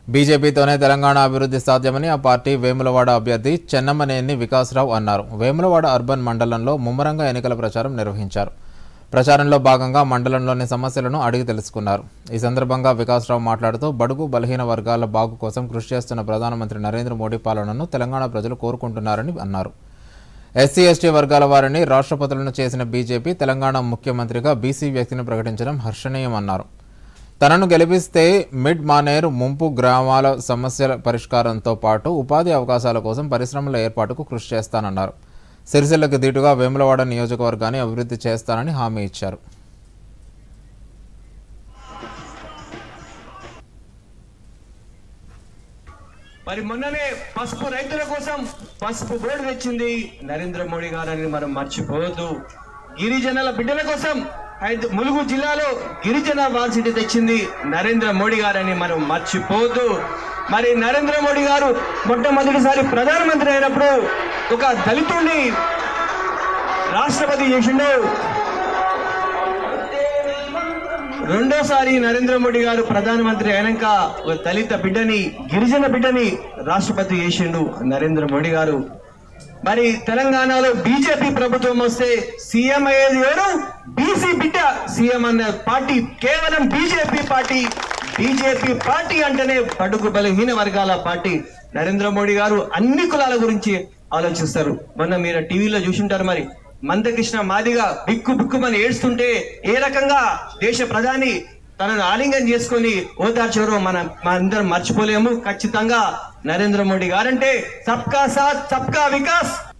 బీజేపీతోనే తెలంగాణ అభివృద్ధి సాధ్యమని ఆ పార్టీ వేములవాడ అభ్యర్థి చెన్నమనేని వికాసరావు అన్నారు వేములవాడ అర్బన్ మండలంలో ముమ్మరంగా ఎన్నికల ప్రచారం నిర్వహించారు ప్రచారంలో భాగంగా మండలంలోని సమస్యలను అడిగి తెలుసుకున్నారు ఈ సందర్భంగా వికాసరావు మాట్లాడుతూ బడుగు బలహీన వర్గాల బాగు కోసం కృషి చేస్తున్న ప్రధానమంత్రి నరేంద్ర మోడీ పాలనను తెలంగాణ ప్రజలు కోరుకుంటున్నారని అన్నారు ఎస్సీ ఎస్టీ వర్గాల వారిని రాష్ట్రపతులను చేసిన బీజేపీ తెలంగాణ ముఖ్యమంత్రిగా బీసీ వ్యక్తిని ప్రకటించడం హర్షణీయమన్నారు తనను గెలిపిస్తే మిడ్ మానేరు ముంపు గ్రామాల సమస్యల పరిష్కారంతో పాటు ఉపాధి అవకాశాల కోసం పరిశ్రమల ఏర్పాటుకు కృషి చేస్తానన్నారు సిరిసిల్లకు దీటుగా వేములవాడ నియోజకవర్గాన్ని అభివృద్ధి చేస్తానని హామీ ఇచ్చారు మరి మొన్ననే పసుపు రైతుల కోసం పసుపు బోర్డు తెచ్చింది నరేంద్ర మోడీ గారని మనం మర్చిపోవద్దు గిరిజనుల బిడ్డల కోసం హైద- ములుగు జిల్లాలో గిరిజన వార్సిటీ తెచ్చింది నరేంద్ర మోడీ గారని మనం మర్చిపోవద్దు మరి నరేంద్ర మోడీ గారు మొట్టమొదటిసారి ప్రధానమంత్రి అయినప్పుడు ఒక దళితుడిని రాష్ట్రపతి చేసిండు రెండోసారి నరేంద్ర మోడీ గారు ప్రధానమంత్రి అయినాక ఒక దళిత బిడ్డని గిరిజన బిడ్డని రాష్ట్రపతి చేసిండు నరేంద్ర మోడీ గారు మరి తెలంగాణలో బీజేపీ ప్రభుత్వం వస్తే సీఎం అయ్యేది ఎవరు బీసీ బిడ్డ సీఎం అన్న పార్టీ కేవలం బీజేపీ పార్టీ బీజేపీ పార్టీ అంటేనే బడుగు బలహీన వర్గాల పార్టీ నరేంద్ర మోడీ గారు అన్ని కులాల గురించి ఆలోచిస్తారు మొన్న మీరు టీవీలో చూసుంటారు మరి మందకృష్ణ మాదిగా బిక్కు బిక్కుమని ఏడుస్తుంటే ఏ రకంగా దేశ ప్రధాని తనను ఆలింగనం చేసుకొని ఓదార్చారో మన అందరం మర్చిపోలేము ఖచ్చితంగా నరేంద్ర మోడీ గారంటే సబ్కా సాత్ సబ్కా వికాస్